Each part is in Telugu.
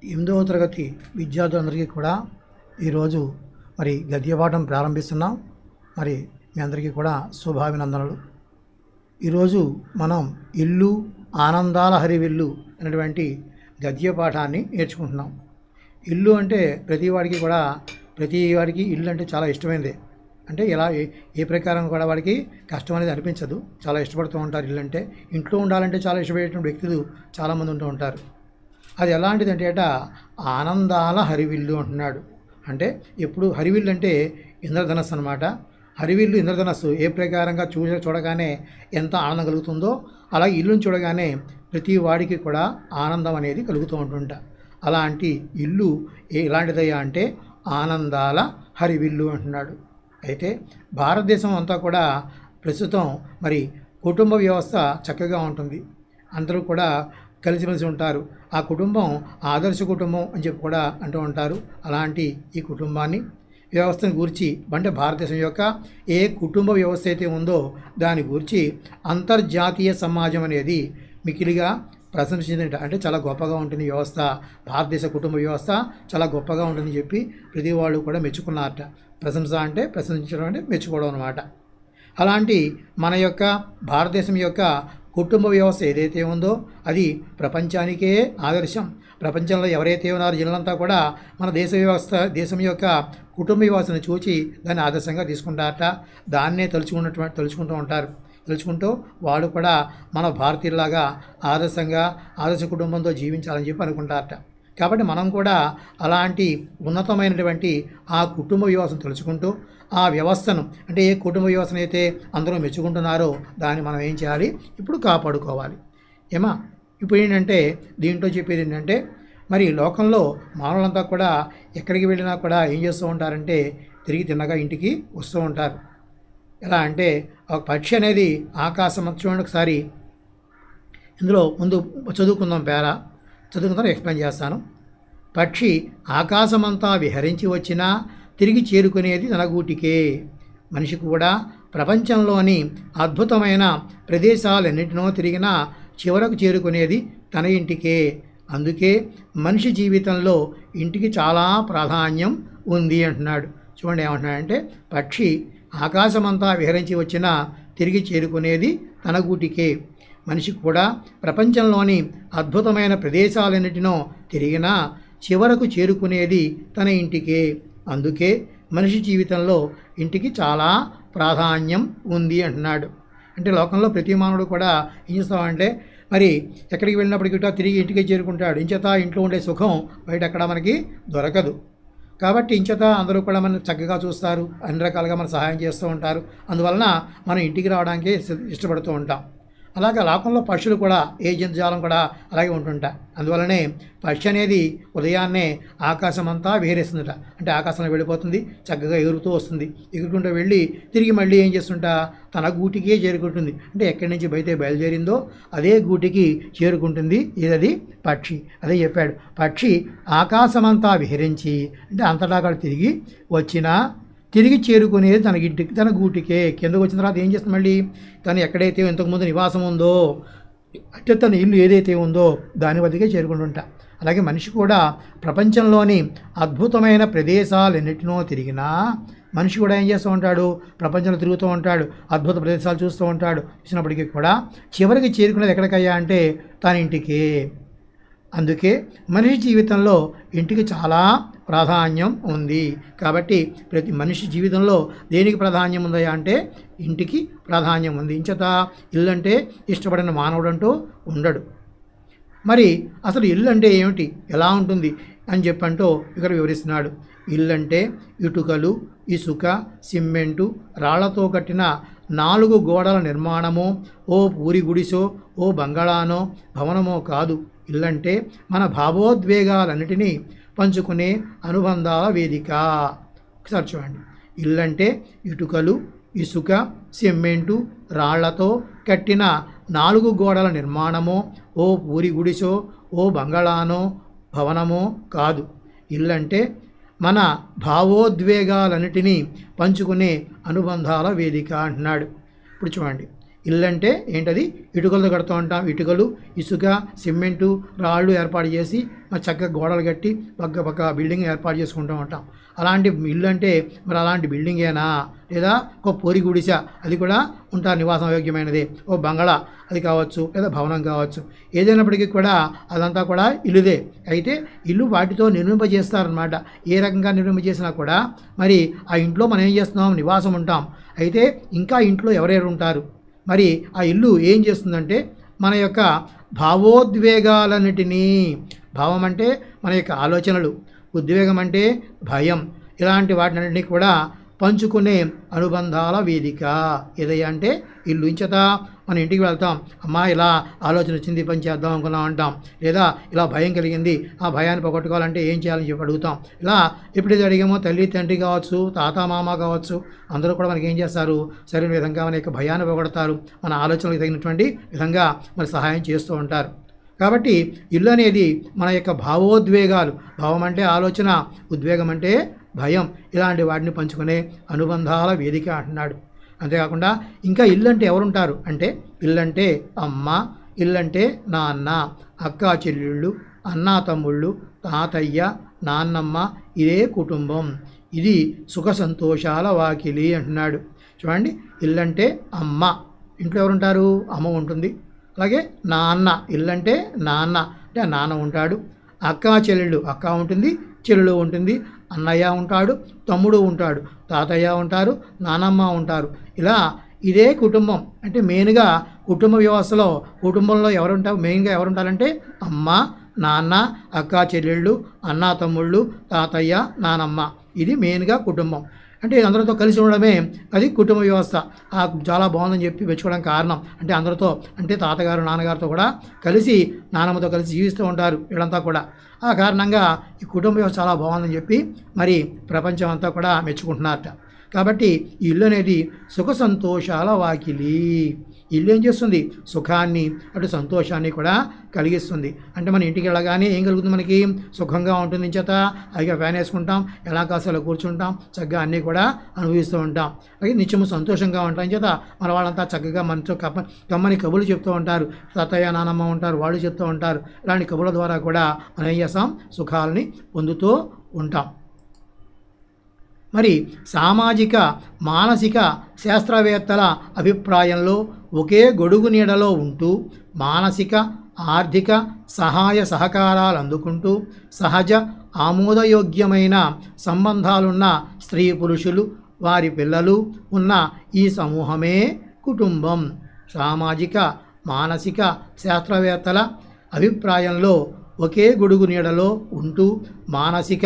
ఎనిమిదవ తరగతి విద్యార్థులందరికీ కూడా ఈరోజు మరి గద్యపాఠం ప్రారంభిస్తున్నాం మరి మీ అందరికీ కూడా శుభాభినందనలు ఈరోజు మనం ఇల్లు ఆనందాల హరివిల్లు అనేటువంటి గద్య పాఠాన్ని నేర్చుకుంటున్నాం ఇల్లు అంటే ప్రతి వాడికి కూడా ప్రతి వాడికి ఇల్లు అంటే చాలా ఇష్టమైనదే అంటే ఇలా ఏ ఏ ప్రకారం కూడా వాడికి కష్టం అనేది అనిపించదు చాలా ఇష్టపడుతూ ఉంటారు ఇల్లు అంటే ఇంట్లో ఉండాలంటే చాలా ఇష్టపడేటువంటి వ్యక్తులు చాలామంది ఉంటూ ఉంటారు అది ఎలాంటిది అంటే అట ఆనందాల హరివిల్లు అంటున్నాడు అంటే ఎప్పుడు హరివిల్లు అంటే ఇంద్రధనస్సు అనమాట హరివిల్లు ఇంద్రధనస్సు ఏ ప్రకారంగా చూ చూడగానే ఎంత ఆనందం కలుగుతుందో అలాగే ఇల్లుని చూడగానే ప్రతి వాడికి కూడా ఆనందం అనేది కలుగుతూ ఉంటుంట అలాంటి ఇల్లు ఏ ఎలాంటిదయ్యా అంటే ఆనందాల హరివిల్లు అంటున్నాడు అయితే భారతదేశం అంతా కూడా ప్రస్తుతం మరి కుటుంబ వ్యవస్థ చక్కగా ఉంటుంది అందరూ కూడా కలిసిమెలిసి ఉంటారు ఆ కుటుంబం ఆదర్శ కుటుంబం అని చెప్పి కూడా అంటూ ఉంటారు అలాంటి ఈ కుటుంబాన్ని వ్యవస్థను గురించి అంటే భారతదేశం యొక్క ఏ కుటుంబ వ్యవస్థ అయితే ఉందో దాని గురించి అంతర్జాతీయ సమాజం అనేది మికిలిగా ప్రశంసించిందట అంటే చాలా గొప్పగా ఉంటుంది ఈ వ్యవస్థ భారతదేశ కుటుంబ వ్యవస్థ చాలా గొప్పగా ఉంటుందని చెప్పి ప్రతి వాళ్ళు కూడా మెచ్చుకున్నారట ప్రశంస అంటే ప్రశంసించడం అంటే మెచ్చుకోవడం అనమాట అలాంటి మన యొక్క భారతదేశం యొక్క కుటుంబ వ్యవస్థ ఏదైతే ఉందో అది ప్రపంచానికే ఆదర్శం ప్రపంచంలో ఎవరైతే ఉన్నారో జనులంతా కూడా మన దేశ వ్యవస్థ దేశం యొక్క కుటుంబ వ్యవస్థను చూచి దాన్ని ఆదర్శంగా తీసుకుంటారట దాన్నే తలుచుకున్నటువంటి తలుచుకుంటూ ఉంటారు తలుచుకుంటూ వాళ్ళు కూడా మన భారతీయులాగా ఆదర్శంగా ఆదర్శ కుటుంబంతో జీవించాలని చెప్పి అనుకుంటారట కాబట్టి మనం కూడా అలాంటి ఉన్నతమైనటువంటి ఆ కుటుంబ వ్యవస్థను తెలుసుకుంటూ ఆ వ్యవస్థను అంటే ఏ కుటుంబ వ్యవస్థను అయితే అందరూ మెచ్చుకుంటున్నారో దాన్ని మనం ఏం చేయాలి ఇప్పుడు కాపాడుకోవాలి ఏమా ఇప్పుడు ఏంటంటే దీంట్లో చెప్పేది ఏంటంటే మరి లోకంలో మానవులంతా కూడా ఎక్కడికి వెళ్ళినా కూడా ఏం చేస్తూ ఉంటారంటే తిరిగి తిన్నగా ఇంటికి వస్తూ ఉంటారు ఎలా అంటే ఒక పక్షి అనేది ఆకాశం చూడండి ఒకసారి ఇందులో ముందు చదువుకుందాం పేర చదువుకుందాం ఎక్స్ప్లెయిన్ చేస్తాను పక్షి ఆకాశమంతా విహరించి వచ్చినా తిరిగి చేరుకునేది తన గూటికే మనిషి కూడా ప్రపంచంలోని అద్భుతమైన ప్రదేశాలన్నింటినో తిరిగినా చివరకు చేరుకునేది తన ఇంటికే అందుకే మనిషి జీవితంలో ఇంటికి చాలా ప్రాధాన్యం ఉంది అంటున్నాడు చూడండి ఏమంటున్నాడంటే పక్షి ఆకాశమంతా విహరించి వచ్చినా తిరిగి చేరుకునేది తన గూటికే మనిషి కూడా ప్రపంచంలోని అద్భుతమైన ప్రదేశాలన్నిటినో తిరిగినా చివరకు చేరుకునేది తన ఇంటికే అందుకే మనిషి జీవితంలో ఇంటికి చాలా ప్రాధాన్యం ఉంది అంటున్నాడు అంటే లోకంలో ప్రతి మానవుడు కూడా ఏం చేస్తామంటే మరి ఎక్కడికి వెళ్ళినప్పటికీ కూడా తిరిగి ఇంటికి చేరుకుంటాడు ఇంచేత ఇంట్లో ఉండే సుఖం బయట ఎక్కడ మనకి దొరకదు కాబట్టి ఇంచేత అందరూ కూడా మనం చక్కగా చూస్తారు అన్ని రకాలుగా మన సహాయం చేస్తూ ఉంటారు అందువలన మనం ఇంటికి రావడానికి ఇష్ట- ఇష్టపడుతూ ఉంటాం అలాగే లోకంలో పక్షులు కూడా ఏ జంతుజాలం కూడా అలాగే ఉంటుంటాయి అందువలనే పక్షి అనేది ఉదయాన్నే ఆకాశం అంతా విహరిస్తుందట అంటే ఆకాశంలో వెళ్ళిపోతుంది చక్కగా ఎగురుతూ వస్తుంది ఎగురుకుంటూ వెళ్ళి తిరిగి మళ్ళీ ఏం చేస్తుంటా తన గూటికే చేరుకుంటుంది అంటే ఎక్కడి నుంచి బయట బయలుదేరిందో అదే గూటికి చేరుకుంటుంది ఇదది పక్షి అదే చెప్పాడు పక్షి ఆకాశమంతా విహరించి అంటే అంతటా కూడా తిరిగి వచ్చినా తిరిగి చేరుకునేది తన ఇంటికి తన గూటికే కిందకు వచ్చిన తర్వాత ఏం చేస్తుంది మళ్ళీ తను ఎక్కడైతే ఇంతకుముందు నివాసం ఉందో అంటే తన ఇల్లు ఏదైతే ఉందో దాని వద్దకే చేరుకుంటుంటా అలాగే మనిషి కూడా ప్రపంచంలోని అద్భుతమైన ప్రదేశాలన్నిటినో తిరిగినా మనిషి కూడా ఏం చేస్తూ ఉంటాడు ప్రపంచంలో తిరుగుతూ ఉంటాడు అద్భుత ప్రదేశాలు చూస్తూ ఉంటాడు చూసినప్పటికీ కూడా చివరికి చేరుకునేది ఎక్కడికయ్యా అంటే తన ఇంటికి అందుకే మనిషి జీవితంలో ఇంటికి చాలా ప్రాధాన్యం ఉంది కాబట్టి ప్రతి మనిషి జీవితంలో దేనికి ప్రాధాన్యం ఉందయ్యా అంటే ఇంటికి ప్రాధాన్యం ఉంది ఇంచేత ఇల్లు అంటే ఇష్టపడిన మానవుడు అంటూ ఉండడు మరి అసలు ఇల్లు అంటే ఏమిటి ఎలా ఉంటుంది అని చెప్పంటూ ఇక్కడ వివరిస్తున్నాడు ఇల్లు అంటే ఇటుకలు ఇసుక సిమెంటు రాళ్లతో కట్టిన నాలుగు గోడల నిర్మాణమో ఓ పూరి గుడిసో ఓ బంగళానో భవనమో కాదు ఇల్లంటే మన భావోద్వేగాలన్నిటినీ పంచుకునే అనుబంధాల వేదిక ఒకసారి చూడండి ఇల్లంటే ఇటుకలు ఇసుక సిమెంటు రాళ్లతో కట్టిన నాలుగు గోడల నిర్మాణమో ఓ పూరి గుడిసో ఓ బంగళానో భవనమో కాదు ఇల్లంటే మన భావోద్వేగాలన్నిటినీ పంచుకునే అనుబంధాల వేదిక అంటున్నాడు ఇప్పుడు చూడండి ఇల్లు అంటే ఏంటది ఇటుకలతో కడుతూ ఉంటాం ఇటుకలు ఇసుక సిమెంటు రాళ్ళు ఏర్పాటు చేసి మరి చక్కగా గోడలు కట్టి పక్క పక్క బిల్డింగ్ ఏర్పాటు చేసుకుంటూ ఉంటాం అలాంటి ఇల్లు అంటే మరి అలాంటి బిల్డింగేనా లేదా ఒక పోరి గుడిస అది కూడా ఉంటారు నివాసం యోగ్యమైనది ఓ బంగళా అది కావచ్చు లేదా భవనం కావచ్చు ఏదైనప్పటికీ కూడా అదంతా కూడా ఇల్లుదే అయితే ఇల్లు వాటితో నిర్మింపజేస్తారనమాట ఏ రకంగా నిర్మింపజేసినా కూడా మరి ఆ ఇంట్లో మనం ఏం చేస్తున్నాం నివాసం ఉంటాం అయితే ఇంకా ఇంట్లో ఎవరెవరు ఉంటారు మరి ఆ ఇల్లు ఏం చేస్తుందంటే మన యొక్క భావోద్వేగాలన్నిటినీ భావం అంటే మన యొక్క ఆలోచనలు ఉద్వేగం అంటే భయం ఇలాంటి వాటినన్నింటినీ కూడా పంచుకునే అనుబంధాల వేదిక ఏదయ్యా అంటే ఇల్లు ఇంచత మన ఇంటికి వెళ్తాం అమ్మా ఇలా ఆలోచన వచ్చింది పని చేద్దాం అనుకున్నాం అంటాం లేదా ఇలా భయం కలిగింది ఆ భయాన్ని పోగొట్టుకోవాలంటే ఏం చేయాలని చెప్పి అడుగుతాం ఇలా ఎప్పుడైతే అడిగామో తల్లి తండ్రి కావచ్చు తాత మామ కావచ్చు అందరూ కూడా మనకి ఏం చేస్తారు సరైన విధంగా మన యొక్క భయాన్ని పోగొడతారు మన ఆలోచనలకు తగినటువంటి విధంగా మరి సహాయం చేస్తూ ఉంటారు కాబట్టి ఇల్లు అనేది మన యొక్క భావోద్వేగాలు భావం అంటే ఆలోచన ఉద్వేగం అంటే భయం ఇలాంటి వాటిని పంచుకునే అనుబంధాల వేదిక అంటున్నాడు అంతేకాకుండా ఇంకా ఇల్లు అంటే ఎవరుంటారు అంటే ఇల్లంటే అమ్మ ఇల్లంటే నాన్న అక్క చెల్లెళ్ళు అన్నా తమ్ముళ్ళు తాతయ్య నాన్నమ్మ ఇదే కుటుంబం ఇది సుఖ సంతోషాల వాకిలి అంటున్నాడు చూడండి ఇల్లంటే అమ్మ ఇంట్లో ఎవరుంటారు అమ్మ ఉంటుంది అలాగే నాన్న ఇల్లంటే నాన్న అంటే నాన్న ఉంటాడు అక్క చెల్లెళ్ళు అక్క ఉంటుంది చెల్లెలు ఉంటుంది అన్నయ్య ఉంటాడు తమ్ముడు ఉంటాడు తాతయ్య ఉంటారు నానమ్మ ఉంటారు ఇలా ఇదే కుటుంబం అంటే మెయిన్గా కుటుంబ వ్యవస్థలో కుటుంబంలో ఎవరుంటారు మెయిన్గా ఎవరుంటారంటే అమ్మ నాన్న అక్క చెల్లెళ్ళు అన్న తమ్ముళ్ళు తాతయ్య నానమ్మ ఇది మెయిన్గా కుటుంబం అంటే అందరితో కలిసి ఉండడమే అది కుటుంబ వ్యవస్థ ఆ చాలా బాగుందని చెప్పి మెచ్చుకోవడానికి కారణం అంటే అందరితో అంటే తాతగారు నాన్నగారితో కూడా కలిసి నాన్నమ్మతో కలిసి జీవిస్తూ ఉంటారు వీళ్ళంతా కూడా ఆ కారణంగా ఈ కుటుంబ వ్యవస్థ చాలా బాగుందని చెప్పి మరి ప్రపంచం అంతా కూడా మెచ్చుకుంటున్నారట కాబట్టి ఈ ఇల్లు అనేది సుఖ సంతోషాల వాకిలి ఇల్లు ఏం చేస్తుంది సుఖాన్ని అటు సంతోషాన్ని కూడా కలిగిస్తుంది అంటే మన ఇంటికి వెళ్ళగానే ఏం కలుగుతుంది మనకి సుఖంగా ఉంటుంది చేత అదిగా ఫ్యాన్ వేసుకుంటాం ఎలా కాసాలో కూర్చుంటాం చక్కగా అన్నీ కూడా అనుభవిస్తూ ఉంటాం అలాగే నిత్యము సంతోషంగా ఉంటాం చేత మన వాళ్ళంతా చక్కగా మనతో కప్ప కమ్మని కబుర్లు చెప్తూ ఉంటారు తాతయ్య నానమ్మ ఉంటారు వాళ్ళు చెప్తూ ఉంటారు ఇలాంటి కబుర్ల ద్వారా కూడా మనం ఏం చేస్తాం సుఖాలని పొందుతూ ఉంటాం మరి సామాజిక మానసిక శాస్త్రవేత్తల అభిప్రాయంలో ఒకే గొడుగు నీడలో ఉంటూ మానసిక ఆర్థిక సహాయ సహకారాలు అందుకుంటూ సహజ ఆమోదయోగ్యమైన సంబంధాలున్న స్త్రీ పురుషులు వారి పిల్లలు ఉన్న ఈ సమూహమే కుటుంబం సామాజిక మానసిక శాస్త్రవేత్తల అభిప్రాయంలో ఒకే గొడుగు నీడలో ఉంటూ మానసిక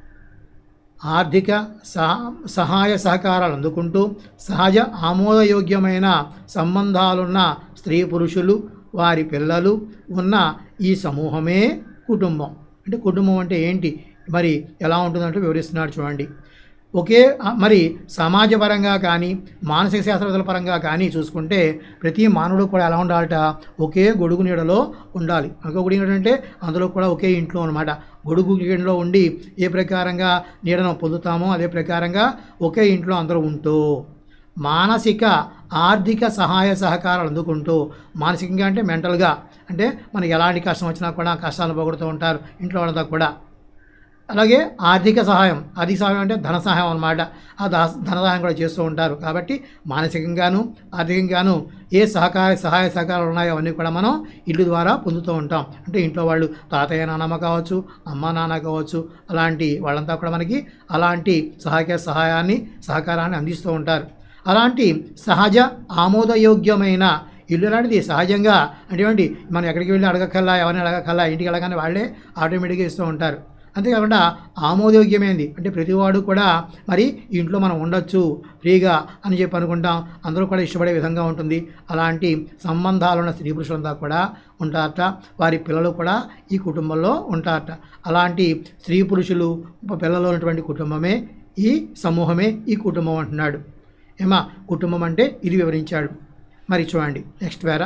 ఆర్థిక సహాయ సహకారాలు అందుకుంటూ సహజ ఆమోదయోగ్యమైన సంబంధాలున్న స్త్రీ పురుషులు వారి పిల్లలు ఉన్న ఈ సమూహమే కుటుంబం అంటే కుటుంబం అంటే ఏంటి మరి ఎలా ఉంటుందంటే వివరిస్తున్నాడు చూడండి ఒకే మరి సమాజపరంగా కానీ మానసిక శాస్త్రవేత్తల పరంగా కానీ చూసుకుంటే ప్రతి మానవుడు కూడా ఎలా ఉండాలట ఒకే గొడుగు నీడలో ఉండాలి ఒకే గొడుగు నీడ అంటే అందులో కూడా ఒకే ఇంట్లో అనమాట గొడుగు నీడలో ఉండి ఏ ప్రకారంగా నీడను పొందుతామో అదే ప్రకారంగా ఒకే ఇంట్లో అందరూ ఉంటూ మానసిక ఆర్థిక సహాయ సహకారాలు అందుకుంటూ మానసికంగా అంటే మెంటల్గా అంటే మనకి ఎలాంటి కష్టం వచ్చినా కూడా కష్టాలు పోగొడుతూ ఉంటారు ఇంట్లో వాళ్ళంతా కూడా అలాగే ఆర్థిక సహాయం ఆర్థిక సహాయం అంటే ధన సహాయం అనమాట ఆ ధన సహాయం కూడా చేస్తూ ఉంటారు కాబట్టి మానసికంగాను ఆర్థికంగాను ఏ సహకార సహాయ సహకారాలు ఉన్నాయో అవన్నీ కూడా మనం ఇల్లు ద్వారా పొందుతూ ఉంటాం అంటే ఇంట్లో వాళ్ళు తాతయ్య నాన్నమ్మ కావచ్చు అమ్మ నాన్న కావచ్చు అలాంటి వాళ్ళంతా కూడా మనకి అలాంటి సహాయక సహాయాన్ని సహకారాన్ని అందిస్తూ ఉంటారు అలాంటి సహజ ఆమోదయోగ్యమైన ఇల్లు లాంటిది సహజంగా అంటే ఏమండి మనం ఎక్కడికి వెళ్ళి అడగకల్లా ఎవరిని అడగకల్లా ఇంటికి వెళ్ళగానే వాళ్ళే ఆటోమేటిక్గా ఇస్తూ ఉంటారు అంతేకాకుండా ఆమోదయోగ్యమైనది అంటే ప్రతివాడు కూడా మరి ఇంట్లో మనం ఉండొచ్చు ఫ్రీగా అని చెప్పి అనుకుంటాం అందరూ కూడా ఇష్టపడే విధంగా ఉంటుంది అలాంటి సంబంధాలు ఉన్న స్త్రీ పురుషులంతా కూడా ఉంటారట వారి పిల్లలు కూడా ఈ కుటుంబంలో ఉంటారట అలాంటి స్త్రీ పురుషులు పిల్లలు ఉన్నటువంటి కుటుంబమే ఈ సమూహమే ఈ కుటుంబం అంటున్నాడు ఏమా కుటుంబం అంటే ఇది వివరించాడు మరి చూడండి నెక్స్ట్ వేర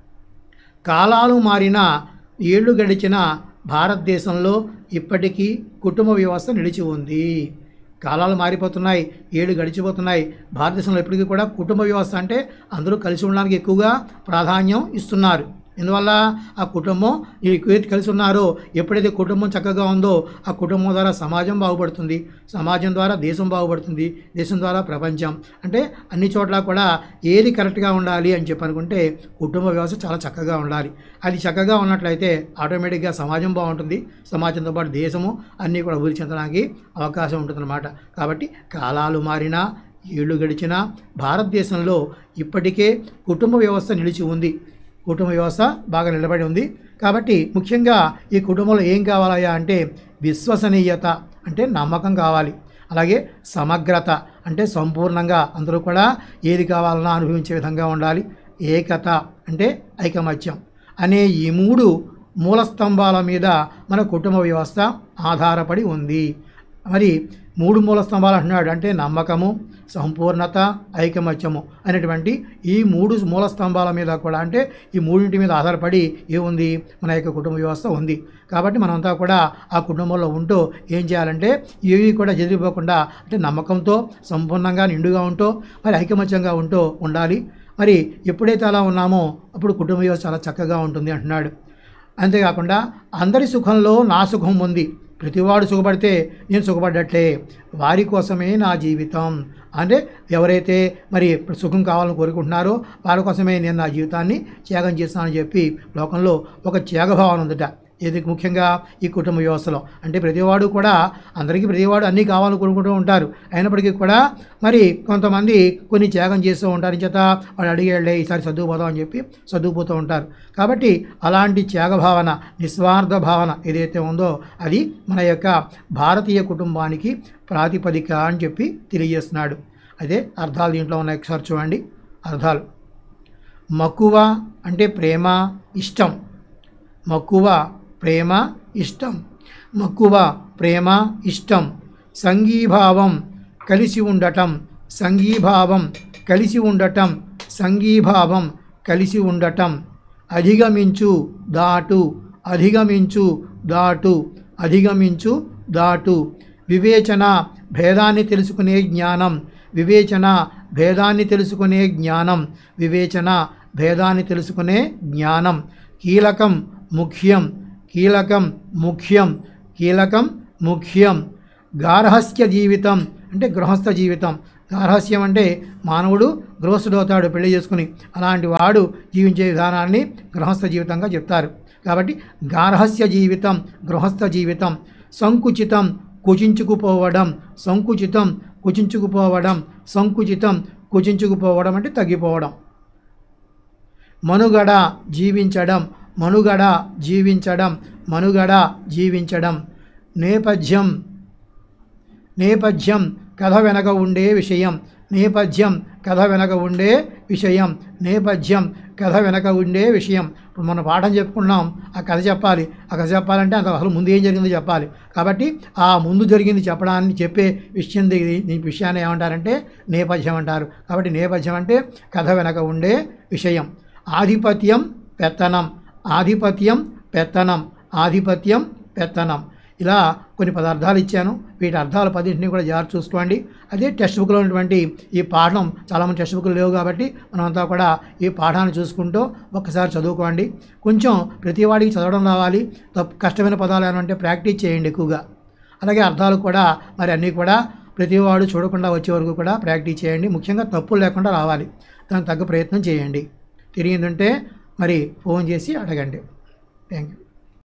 కాలాలు మారిన ఏళ్ళు గడిచిన భారతదేశంలో ఇప్పటికీ కుటుంబ వ్యవస్థ నిలిచి ఉంది కాలాలు మారిపోతున్నాయి ఏళ్ళు గడిచిపోతున్నాయి భారతదేశంలో ఇప్పటికీ కూడా కుటుంబ వ్యవస్థ అంటే అందరూ కలిసి ఉండడానికి ఎక్కువగా ప్రాధాన్యం ఇస్తున్నారు ఎందువల్ల ఆ కుటుంబం ఏది కలిసి ఉన్నారో ఎప్పుడైతే కుటుంబం చక్కగా ఉందో ఆ కుటుంబం ద్వారా సమాజం బాగుపడుతుంది సమాజం ద్వారా దేశం బాగుపడుతుంది దేశం ద్వారా ప్రపంచం అంటే అన్ని చోట్ల కూడా ఏది కరెక్ట్గా ఉండాలి అని చెప్పి అనుకుంటే కుటుంబ వ్యవస్థ చాలా చక్కగా ఉండాలి అది చక్కగా ఉన్నట్లయితే ఆటోమేటిక్గా సమాజం బాగుంటుంది సమాజంతో పాటు దేశము అన్నీ కూడా అభివృద్ధి చెందడానికి అవకాశం ఉంటుందన్నమాట కాబట్టి కాలాలు మారినా ఏళ్ళు గడిచినా భారతదేశంలో ఇప్పటికే కుటుంబ వ్యవస్థ నిలిచి ఉంది కుటుంబ వ్యవస్థ బాగా నిలబడి ఉంది కాబట్టి ముఖ్యంగా ఈ కుటుంబంలో ఏం కావాలయ్యా అంటే విశ్వసనీయత అంటే నమ్మకం కావాలి అలాగే సమగ్రత అంటే సంపూర్ణంగా అందరూ కూడా ఏది కావాలన్నా అనుభవించే విధంగా ఉండాలి ఏకత అంటే ఐకమత్యం అనే ఈ మూడు మూల స్తంభాల మీద మన కుటుంబ వ్యవస్థ ఆధారపడి ఉంది మరి మూడు మూల స్తంభాలు అంటున్నాడు అంటే నమ్మకము సంపూర్ణత ఐకమత్యము అనేటువంటి ఈ మూడు మూల స్తంభాల మీద కూడా అంటే ఈ మూడింటి మీద ఆధారపడి ఏముంది మన యొక్క కుటుంబ వ్యవస్థ ఉంది కాబట్టి మనమంతా కూడా ఆ కుటుంబంలో ఉంటూ ఏం చేయాలంటే ఏవి కూడా చెదిరిపోకుండా అంటే నమ్మకంతో సంపూర్ణంగా నిండుగా ఉంటూ మరి ఐకమత్యంగా ఉంటూ ఉండాలి మరి ఎప్పుడైతే అలా ఉన్నామో అప్పుడు కుటుంబ వ్యవస్థ చాలా చక్కగా ఉంటుంది అంటున్నాడు అంతేకాకుండా అందరి సుఖంలో నా సుఖం ఉంది ప్రతివాడు సుఖపడితే నేను సుఖపడ్డట్లే వారి కోసమే నా జీవితం అంటే ఎవరైతే మరి సుఖం కావాలని కోరుకుంటున్నారో వారి కోసమే నేను నా జీవితాన్ని త్యాగం చేస్తానని చెప్పి లోకంలో ఒక త్యాగభావన ఉందట ఇది ముఖ్యంగా ఈ కుటుంబ వ్యవస్థలో అంటే ప్రతివాడు కూడా అందరికీ ప్రతివాడు అన్నీ కావాలని కోరుకుంటూ ఉంటారు అయినప్పటికీ కూడా మరి కొంతమంది కొన్ని త్యాగం చేస్తూ ఉంటారు చేత వాడు అడిగేళ్ళే ఈసారి చదువుపోదాం అని చెప్పి చదువుపోతూ ఉంటారు కాబట్టి అలాంటి త్యాగ భావన నిస్వార్థ భావన ఏదైతే ఉందో అది మన యొక్క భారతీయ కుటుంబానికి ప్రాతిపదిక అని చెప్పి తెలియజేస్తున్నాడు అదే అర్థాలు దీంట్లో ఉన్నాయి ఒకసారి చూడండి అర్థాలు మక్కువ అంటే ప్రేమ ఇష్టం మక్కువ ప్రేమ ఇష్టం మక్కువ ప్రేమ ఇష్టం సంఘీభావం కలిసి ఉండటం సంఘీభావం కలిసి ఉండటం సంఘీభావం కలిసి ఉండటం అధిగమించు దాటు అధిగమించు దాటు అధిగమించు దాటు వివేచన భేదాన్ని తెలుసుకునే జ్ఞానం వివేచన భేదాన్ని తెలుసుకునే జ్ఞానం వివేచన భేదాన్ని తెలుసుకునే జ్ఞానం కీలకం ముఖ్యం కీలకం ముఖ్యం కీలకం ముఖ్యం గార్హస్థ్య జీవితం అంటే గృహస్థ జీవితం గార్హస్థ్యం అంటే మానవుడు గృహస్థుడు అవుతాడు పెళ్లి చేసుకుని అలాంటి వాడు జీవించే విధానాన్ని గృహస్థ జీవితంగా చెప్తారు కాబట్టి గార్హస్థ్య జీవితం గృహస్థ జీవితం సంకుచితం కుచించుకుపోవడం సంకుచితం కుచించుకుపోవడం సంకుచితం కుచించుకుపోవడం అంటే తగ్గిపోవడం మనుగడ జీవించడం మనుగడ జీవించడం మనుగడ జీవించడం నేపథ్యం నేపథ్యం కథ వెనక ఉండే విషయం నేపథ్యం కథ వెనక ఉండే విషయం నేపథ్యం కథ వెనక ఉండే విషయం ఇప్పుడు మనం పాఠం చెప్పుకున్నాం ఆ కథ చెప్పాలి ఆ కథ చెప్పాలంటే అంత అసలు ముందు ఏం జరిగిందో చెప్పాలి కాబట్టి ఆ ముందు జరిగింది చెప్పడాన్ని చెప్పే విషయం ది- ఈ విషయాన్ని ఏమంటారంటే నేపథ్యం అంటారు కాబట్టి నేపథ్యం అంటే కథ వెనక ఉండే విషయం ఆధిపత్యం పెత్తనం ఆధిపత్యం పెత్తనం ఆధిపత్యం పెత్తనం ఇలా కొన్ని పదార్థాలు ఇచ్చాను వీటి అర్థాలు పదింటిని కూడా జాగ్రత్త చూసుకోండి అదే టెక్స్ట్ బుక్లో ఉన్నటువంటి ఈ పాఠం చాలామంది టెక్స్ట్ బుక్లు లేవు కాబట్టి మనమంతా కూడా ఈ పాఠాన్ని చూసుకుంటూ ఒక్కసారి చదువుకోండి కొంచెం ప్రతి వాడికి చదవడం రావాలి తప్పు కష్టమైన పదాలు ఏమంటే ప్రాక్టీస్ చేయండి ఎక్కువగా అలాగే అర్థాలు కూడా మరి అన్నీ కూడా ప్రతివాడు చూడకుండా వచ్చే వరకు కూడా ప్రాక్టీస్ చేయండి ముఖ్యంగా తప్పులు లేకుండా రావాలి దానికి తగ్గ ప్రయత్నం చేయండి తిరిగిందంటే మరి ఫోన్ చేసి అడగండి థ్యాంక్ యూ